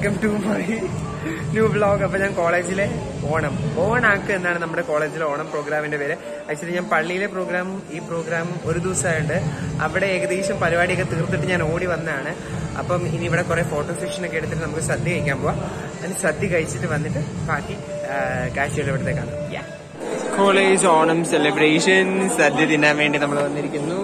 Welcome to my new blog അപ്പൊ ഞാൻ കോളേജിലെ ഓണം ഓണാക്ക് എന്നാണ് നമ്മുടെ കോളേജിലെ ഓണം പ്രോഗ്രാമിന്റെ പേര് ആക്ച്വലി ഞാൻ പള്ളിയിലെ പ്രോഗ്രാം ഈ പ്രോഗ്രാം ഒരു ദിവസമായുണ്ട് അവിടെ ഏകദേശം പരിപാടിയൊക്കെ തീർത്തിട്ട് ഞാൻ ഓടി വന്നതാണ് അപ്പം ഇനി ഇവിടെ കുറെ ഫോട്ടോ സെഷൻ ഒക്കെ എടുത്തിട്ട് നമുക്ക് സദ്യ കഴിക്കാൻ പോവാം അതിന് സദ്യ കഴിച്ചിട്ട് വന്നിട്ട് ബാക്കി കാഴ്ചകൾ ഇവിടുത്തെ കാണാം കോളേജ് ഓണം സെലിബ്രേഷൻ സദ്യ തിന്നാൻ വേണ്ടി നമ്മൾ വന്നിരിക്കുന്നു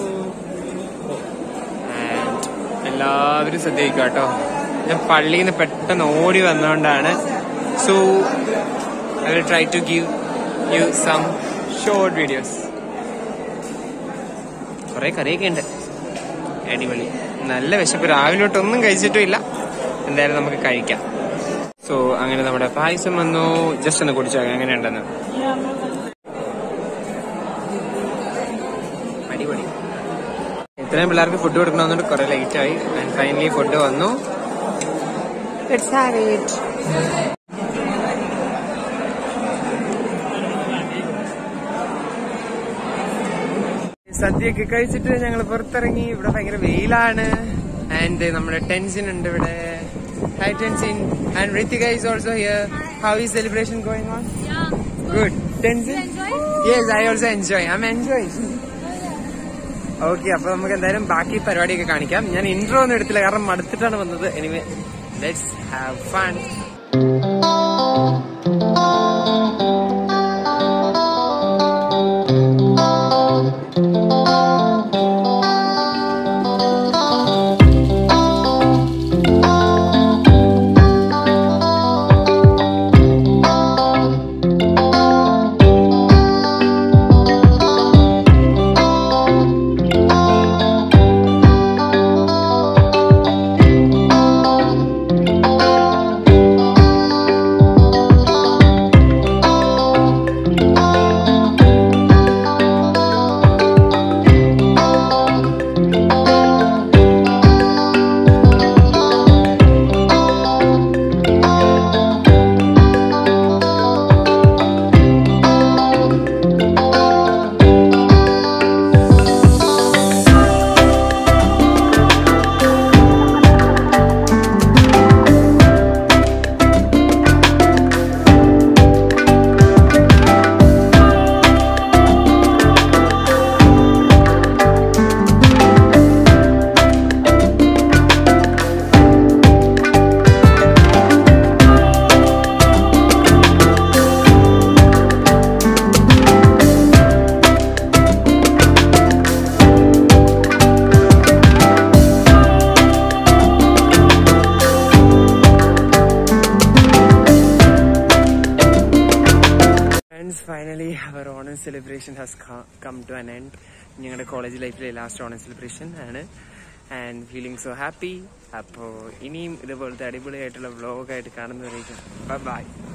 And എല്ലാവരും ശ്രദ്ധിക്കുക കേട്ടോ ഞാൻ പള്ളിയിൽ നിന്ന് പെട്ടെന്ന് ഓടി വന്നുകൊണ്ടാണ് so I will try to give you some short videos കുറെ കറിയൊക്കെ ഉണ്ട് അടിപൊളി നല്ല വിശപ്പ് രാവിലെ തൊട്ടൊന്നും കഴിച്ചിട്ടും ഇല്ല എന്തായാലും നമുക്ക് കഴിക്കാം സോ അങ്ങനെ നമ്മുടെ പായസം വന്നു ജസ്റ്റ് ഒന്ന് കുടിച്ചോ എങ്ങനെയുണ്ടെന്ന് അടിപൊളി ഇത്രയും പിള്ളേർക്ക് ഫുഡ് കൊടുക്കണമെന്നുണ്ട് കുറെ ലേറ്റ് ആയി ആൻഡ് ഫൈനലി ഫുഡ് വന്നു Let's have it. സദ്യയൊക്കെ കഴിച്ചിട്ട് ഞങ്ങൾ പുറത്തിറങ്ങി ഇവിടെ ഭയങ്കര വെയിലാണ് ആൻഡ് നമ്മുടെ ടെൻഷൻ ഉണ്ട് ഇവിടെ high tension and Ritika is also here how is celebration going on Yeah. Good tension enjoy? Yes I also enjoy I'm enjoy okay അപ്പൊ നമുക്ക് എന്തായാലും ബാക്കി പരിപാടിയൊക്കെ കാണിക്കാം ഞാൻ ഇൻട്രോ ഒന്നും എടുത്തില്ല കാരണം മടുത്തിട്ടാണ് വന്നത് anyway let's have fun friends finally our Onam celebration has come to an end ഞങ്ങളുടെ കോളേജ് ലൈഫിലെ ലാസ്റ്റ് ഓണം സെലിബ്രേഷൻ ആണ് ആൻഡ് ഫീലിംഗ് സോ ഹാപ്പി അപ്പോൾ ഇനിയും ഇതുപോലത്തെ അടിപൊളിയായിട്ടുള്ള വ്ളോഗായിട്ട് കാണുന്നവരേക്കും ബൈ